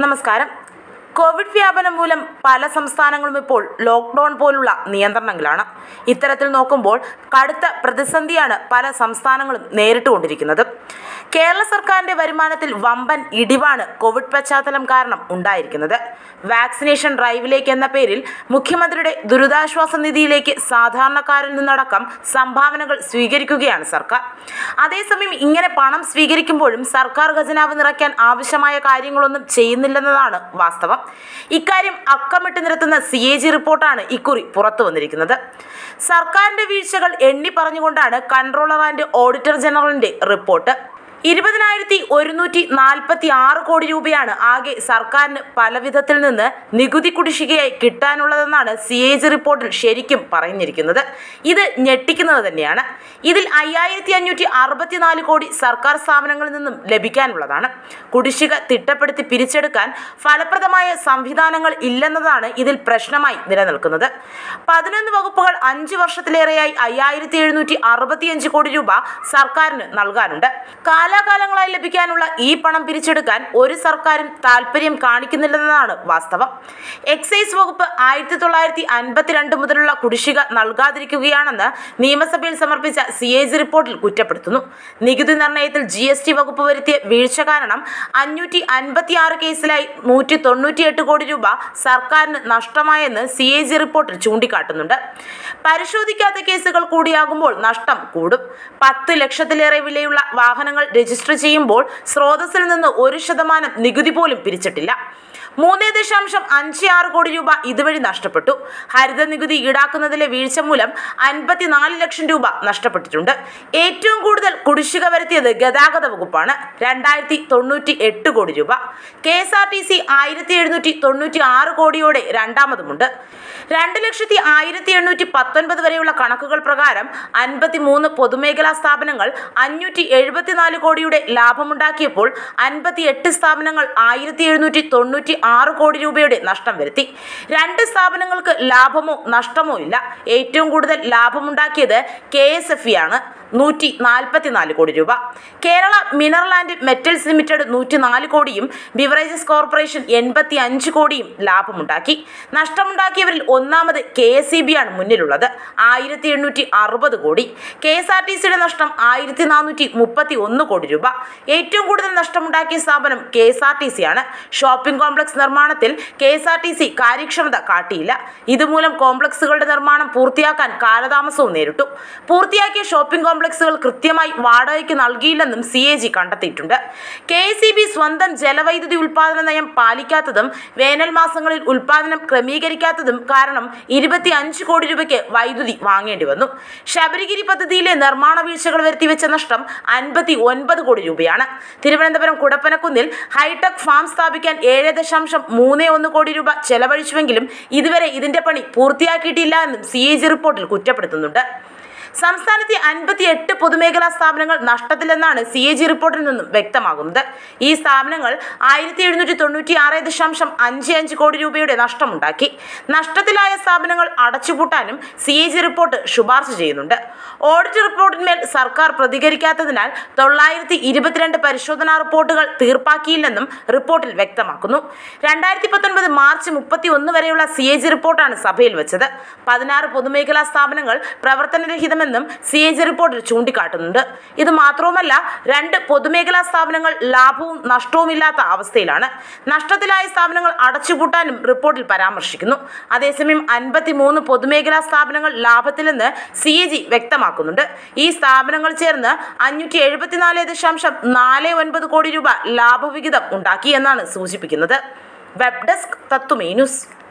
നമസ്കാരം കോവിഡ് വ്യാപനം മൂലം പല സംസ്ഥാനങ്ങളും ഇപ്പോൾ ലോക്ക്ഡൌൺ പോലുള്ള നിയന്ത്രണങ്ങളാണ് ഇത്തരത്തിൽ നോക്കുമ്പോൾ കടുത്ത പ്രതിസന്ധിയാണ് പല സംസ്ഥാനങ്ങളും നേരിട്ടുകൊണ്ടിരിക്കുന്നത് കേരള സർക്കാരിന്റെ വരുമാനത്തിൽ വമ്പൻ ഇടിവാണ് കോവിഡ് പശ്ചാത്തലം കാരണം ഉണ്ടായിരിക്കുന്നത് വാക്സിനേഷൻ ഡ്രൈവിലേക്ക് എന്ന പേരിൽ മുഖ്യമന്ത്രിയുടെ ദുരിതാശ്വാസ നിധിയിലേക്ക് സാധാരണക്കാരിൽ നിന്നടക്കം സംഭാവനകൾ സ്വീകരിക്കുകയാണ് സർക്കാർ അതേസമയം ഇങ്ങനെ പണം സ്വീകരിക്കുമ്പോഴും സർക്കാർ ഖജനാവ് നിറയ്ക്കാൻ ആവശ്യമായ കാര്യങ്ങളൊന്നും ചെയ്യുന്നില്ലെന്നതാണ് വാസ്തവം ഇക്കാര്യം അക്കമിട്ട് നിരത്തുന്ന സി എ ജി റിപ്പോർട്ടാണ് ഇക്കുറി പുറത്തു വന്നിരിക്കുന്നത് സർക്കാരിന്റെ വീഴ്ചകൾ എണ്ണി പറഞ്ഞുകൊണ്ടാണ് കൺട്രോളർ ആൻഡ് ഓഡിറ്റർ ജനറലിന്റെ റിപ്പോർട്ട് ഇരുപതിനായിരത്തി ഒരുന്നൂറ്റി നാൽപ്പത്തി ആറ് കോടി രൂപയാണ് ആകെ സർക്കാരിന് പല വിധത്തിൽ നിന്ന് നികുതി കുടിശ്ശികയായി കിട്ടാനുള്ളതെന്നാണ് സി എ ജി റിപ്പോർട്ടിൽ ശരിക്കും പറഞ്ഞിരിക്കുന്നത് ഇത് ഞെട്ടിക്കുന്നത് തന്നെയാണ് ഇതിൽ അയ്യായിരത്തി അഞ്ഞൂറ്റി അറുപത്തിനാല് കോടി സർക്കാർ സ്ഥാപനങ്ങളിൽ നിന്നും ലഭിക്കാനുള്ളതാണ് കുടിശ്ശിക തിട്ടപ്പെടുത്തി പിരിച്ചെടുക്കാൻ ഫലപ്രദമായ സംവിധാനങ്ങൾ ഇല്ലെന്നതാണ് ഇതിൽ പ്രശ്നമായി നിലനിൽക്കുന്നത് പതിനൊന്ന് വകുപ്പുകൾ അഞ്ച് വർഷത്തിലേറെയായി അയ്യായിരത്തി എഴുന്നൂറ്റി അറുപത്തിയഞ്ച് കോടി രൂപ സർക്കാരിന് നൽകാനുണ്ട് കാലാകാലങ്ങളായി ലഭിക്കാനുള്ള ഈ പണം പിരിച്ചെടുക്കാൻ ഒരു സർക്കാരും താല്പര്യം കാണിക്കുന്നില്ലെന്നതാണ് വാസ്തവം എക്സൈസ് വകുപ്പ് ആയിരത്തി തൊള്ളായിരത്തി അൻപത്തിരണ്ട് മുതലുള്ള കുടിശ്ശിക നൽകാതിരിക്കുകയാണെന്ന് നിയമസഭയിൽ സമർപ്പിച്ച സി എ ജി റിപ്പോർട്ടിൽ കുറ്റപ്പെടുത്തുന്നു നികുതി നിർണ്ണയത്തിൽ ജി എസ് ടി വകുപ്പ് വരുത്തിയ വീഴ്ച കാരണം അഞ്ഞൂറ്റി അൻപത്തി ആറ് കേസിലായി നൂറ്റി തൊണ്ണൂറ്റിയെട്ട് കോടി രൂപ സർക്കാരിന് നഷ്ടമായെന്ന് സി എ ജി റിപ്പോർട്ടിൽ ചൂണ്ടിക്കാട്ടുന്നുണ്ട് പരിശോധിക്കാത്ത കേസുകൾ കൂടിയാകുമ്പോൾ നഷ്ടം കൂടും പത്ത് ലക്ഷത്തിലേറെ വിലയുള്ള വാഹനങ്ങൾ രജിസ്റ്റർ ചെയ്യുമ്പോൾ സ്രോതസ്സിൽ നിന്ന് ഒരു ശതമാനം നികുതി പോലും പിരിച്ചിട്ടില്ല മൂന്ന് ദശാംശം അഞ്ച് ആറ് കോടി രൂപ ഇതുവഴി നഷ്ടപ്പെട്ടു ഹരിത നികുതി ഈടാക്കുന്നതിലെ വീഴ്ച മൂലം അൻപത്തിനാല് ലക്ഷം രൂപ നഷ്ടപ്പെട്ടിട്ടുണ്ട് ഏറ്റവും കൂടുതൽ കുടിശ്ശിക വരുത്തിയത് ഗതാഗത വകുപ്പാണ് രണ്ടായിരത്തി തൊണ്ണൂറ്റി എട്ട് കോടി രൂപ K S R T C ആയിരത്തി എഴുന്നൂറ്റി തൊണ്ണൂറ്റി ആറ് കോടിയോടെ രണ്ടാമതുമുണ്ട് രണ്ട് ലക്ഷത്തി ആയിരത്തി എണ്ണൂറ്റി പത്തൊൻപത് വരെയുള്ള കണക്കുകൾ പ്രകാരം അൻപത്തി മൂന്ന് പൊതുമേഖലാ സ്ഥാപനങ്ങൾ അഞ്ഞൂറ്റി എഴുപത്തിനാല് കോടിയുടെ ലാഭമുണ്ടാക്കിയപ്പോൾ അൻപത്തി എട്ട് സ്ഥാപനങ്ങൾ ആയിരത്തി എഴുന്നൂറ്റി തൊണ്ണൂറ്റി ആറ് കോടി രൂപയുടെ നഷ്ടം വരുത്തി രണ്ട് സ്ഥാപനങ്ങൾക്ക് ലാഭമോ നഷ്ടമോ ഇല്ല ഏറ്റവും കൂടുതൽ ലാഭമുണ്ടാക്കിയത് കെ എസ് എഫ് ഇ ആണ് നൂറ്റി നാൽപ്പത്തിനാല് കോടി രൂപ Kerala mineral and metals limited നൂറ്റി നാല് കോടിയും ബിവറേജസ് കോർപ്പറേഷൻ എൺപത്തി അഞ്ച് കോടിയും ലാഭമുണ്ടാക്കി നഷ്ടമുണ്ടാക്കിയവരിൽ ഒന്നാമത് കെ എസ് ഇ ബി ആണ് മുന്നിലുള്ളത് ആയിരത്തി എണ്ണൂറ്റി അറുപത് കോടി കെ എസ് ആർ ടി സിയുടെ നഷ്ടം ആയിരത്തി നാനൂറ്റി മുപ്പത്തി ഒന്ന് കോടി രൂപ ഏറ്റവും കൂടുതൽ നഷ്ടമുണ്ടാക്കിയ സ്ഥാപനം K S R T C ആണ് ഷോപ്പിംഗ് കോംപ്ലക്സ് നിർമ്മാണത്തിൽ K S R T C കാര്യക്ഷമത കാട്ടിയില്ല ഇതുമൂലം കോംപ്ലക്സുകളുടെ നിർമ്മാണം പൂർത്തിയാക്കാൻ കാലതാമസവും നേരിട്ടു പൂർത്തിയാക്കിയ ഷോപ്പിംഗ് കോംപ്ലക്സുകൾ കൃത്യമായി വാടകയ്ക്ക് നൽകിയില്ലെന്നും സി എ ജി കണ്ടെത്തിയിട്ടുണ്ട് കെ എസ് ഇ ബി സ്വന്തം ജലവൈദ്യുതി ഉൽപാദന നയം പാലിക്കാത്തതും വേനൽ മാസങ്ങളിൽ ഉൽപാദനം ക്രമീകരിക്കാത്തതും കാരണം ഇരുപത്തി അഞ്ച് കോടി രൂപയ്ക്ക് വൈദ്യുതി വാങ്ങേണ്ടി വന്നു ശബരിഗിരി പദ്ധതിയിലെ നിർമ്മാണ വീഴ്ചകൾ വരുത്തിവെച്ച നഷ്ടം അൻപത്തി ഒൻപത് കോടി രൂപയാണ് തിരുവനന്തപുരം കുടപ്പനക്കുന്നിൽ ഹൈടെക് ഫാം സ്ഥാപിക്കാൻ ഏഴ് ദശാംശം മൂന്ന് ഒന്ന് കോടി രൂപ ചെലവഴിച്ചുവെങ്കിലും ഇതുവരെ ഇതിന്റെ പണി പൂർത്തിയാക്കിയിട്ടില്ല എന്നും സി എ ജി റിപ്പോർട്ടിൽ കുറ്റപ്പെടുത്തുന്നുണ്ട് സംസ്ഥാനത്തെ അൻപത്തി എട്ട് പൊതുമേഖലാ സ്ഥാപനങ്ങൾ നഷ്ടത്തിലെന്നാണ് സി എ ജി റിപ്പോർട്ടിൽ നിന്നും വ്യക്തമാകുന്നത് ഈ സ്ഥാപനങ്ങൾ ആയിരത്തി എഴുന്നൂറ്റി തൊണ്ണൂറ്റി ആറ് ദശാംശം അഞ്ച് അഞ്ച് കോടി രൂപയുടെ നഷ്ടമുണ്ടാക്കി നഷ്ടത്തിലായ സ്ഥാപനങ്ങൾ അടച്ചുപൂട്ടാനും സി എ ജി റിപ്പോർട്ട് ശുപാർശ ചെയ്യുന്നുണ്ട് ഓഡിറ്റ് റിപ്പോർട്ടിന്മേൽ സർക്കാർ പ്രതികരിക്കാത്തതിനാൽ തൊള്ളായിരത്തി ഇരുപത്തിരണ്ട് പരിശോധനാ റിപ്പോർട്ടുകൾ തീർപ്പാക്കിയില്ലെന്നും റിപ്പോർട്ടിൽ വ്യക്തമാക്കുന്നു രണ്ടായിരത്തി പത്തൊൻപത് മാർച്ച് മുപ്പത്തി ഒന്ന് വരെയുള്ള സി എ ജി റിപ്പോർട്ടാണ് സഭയിൽ വെച്ചത് പതിനാറ് പൊതുമേഖലാ സ്ഥാപനങ്ങൾ പ്രവർത്തനരഹിതമെന്നും സി എ ജി റിപ്പോർട്ടിൽ ചൂണ്ടിക്കാട്ടുന്നുണ്ട് ഇത് മാത്രവുമല്ല രണ്ട് പൊതുമേഖലാ സ്ഥാപനങ്ങൾ ലാഭവും നഷ്ടവുമില്ലാത്ത അവസ്ഥയിലാണ് നഷ്ടത്തിലായ സ്ഥാപനങ്ങൾ അടച്ചുപൂട്ടാനും റിപ്പോർട്ടിൽ പരാമർശിക്കുന്നു അതേസമയം അൻപത്തി മൂന്ന് പൊതുമേഖലാ സ്ഥാപനങ്ങൾ ലാഭത്തിലെന്ന് സി എ ജി വ്യക്തമാക്കുന്നുണ്ട് ഈ സ്ഥാപനങ്ങൾ ചേർന്ന് അഞ്ഞൂറ്റി എഴുപത്തിനാല് ദശാംശം നാല് ഒൻപത് കോടി രൂപ ലാഭവിഹിതം ഉണ്ടാക്കി എന്നാണ് സൂചിപ്പിക്കുന്നത് വെബ് ഡെസ്ക് തത്തുമേ ന്യൂസ്